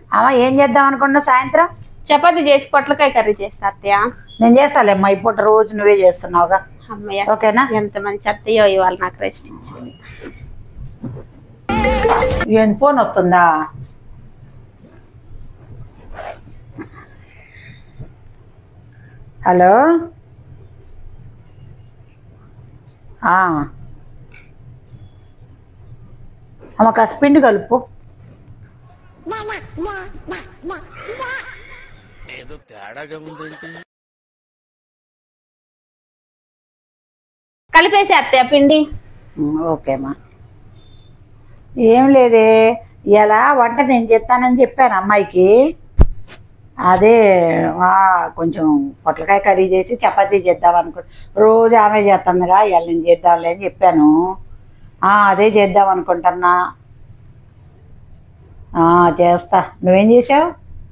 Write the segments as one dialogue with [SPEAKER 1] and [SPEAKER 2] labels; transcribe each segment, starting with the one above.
[SPEAKER 1] అమ్మ ఏం చేద్దాం అనుకున్నా సాయంత్రం
[SPEAKER 2] చపాతి చేసి పొట్లకాయ కర్రీ చేస్తా అత్తయ్య
[SPEAKER 1] నేను చేస్తాలేమ్మా ఈ పూట రోజు నువ్వే చేస్తున్నావుగా
[SPEAKER 2] అమ్మయ్య
[SPEAKER 1] ఓకేనా
[SPEAKER 2] ఎంత మంచి అత్తయ్యో ఇవాళ నాకు రెస్ట్ ఇచ్చింది
[SPEAKER 1] ఏం ఫోన్ వస్తుందా హలో ఆ. అమ్మ కాస్త పిండి కలుపు
[SPEAKER 2] కలిపేసి అత్తయ్య పిండి
[SPEAKER 1] ఉమ్, ఓకేమ్మా ఏం లేదే ఇలా వంట నేను చెప్తానని చెప్పాను అమ్మాయికి అదే ఆ, కొంచెం పొట్లకాయ కర్రీ చేసి చపాతీ చేద్దాం అనుకో రోజు ఆమె చేస్తుందిగా ఇవాళ నేను చేద్దాంలే అని చెప్పాను ఆ, అదే చేద్దాం అనుకుంటున్నా ఆ, చేస్తా నువ్వేం చేసావు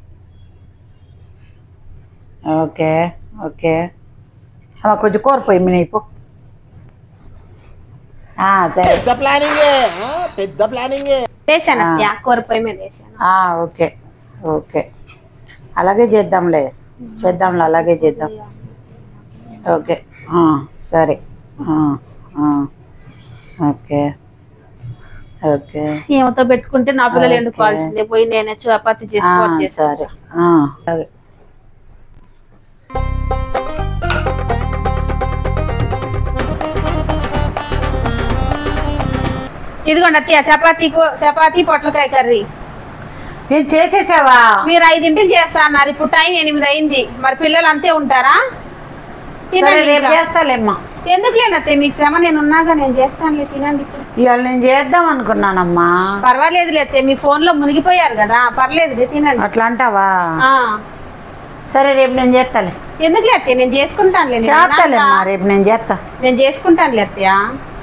[SPEAKER 1] ఓకే ఓకే అమ్మ కొంచెం కూర పోయి మీ పో ఆ, సరే
[SPEAKER 3] పెద్ద ప్లానింగే ఆ, పెద్ద ప్లానింగే
[SPEAKER 2] వేసాను అత్తయ్య కూర పొయ్యి మీద వేసాను
[SPEAKER 1] ఆ, ఓకే ఓకే అలాగే చేద్దాంలే చేద్దాంలే అలాగే చేద్దాం ఓకే ఆ, సరే ఆ, ఆ, ఓకే ఓకే
[SPEAKER 2] ఏమతో పెట్టుకుంటే నా పిల్లలు
[SPEAKER 1] ఓకే.
[SPEAKER 2] ఎండుకోవాల్సిందే పోయి నేనే చపాతి చేసి
[SPEAKER 1] ఆ,
[SPEAKER 2] కూర చేసి
[SPEAKER 1] సరే ఆ, సరే
[SPEAKER 2] ఇదిగోండి అత్తయ్య చపాతీ కూ- చపాతీ పొట్లకాయ కర్రీ
[SPEAKER 1] నేను చేసేసావా
[SPEAKER 2] మీరు ఐదింటికి చేస్తా అన్నారు ఇప్పుడు టైం ఎనిమిది అయింది మరి పిల్లలు అంతే ఉంటారా
[SPEAKER 1] సరే
[SPEAKER 2] తినండి
[SPEAKER 1] రేపు
[SPEAKER 2] ఇంకా.
[SPEAKER 1] చేస్తాలేమ్మా
[SPEAKER 2] ఎందుకు లేనత్తయ్య మీకు శ్రమ నేను ఉన్నాగా నేను చేస్తానులే తినండి ఇప్పుడు.
[SPEAKER 1] ఇవాళ నేను చేద్దాం అనుకున్నానమ్మా
[SPEAKER 2] పర్వాలేదు లేతే మీ ఫోన్ లో మునిగిపోయారు కదా పర్లేదు తినండి
[SPEAKER 1] అట్లా అంటావా
[SPEAKER 2] ఆ.
[SPEAKER 1] సరే రేపు నేను చేస్తాలే
[SPEAKER 2] ఎందుకు లేతే నేను చేసుకుంటానులే నేను
[SPEAKER 1] చేస్తాలేమ్మా
[SPEAKER 2] ఉన్నాగా.
[SPEAKER 1] రేపు నేను చేస్తా
[SPEAKER 2] నేను చేసుకుంటాను లేత్తయ్య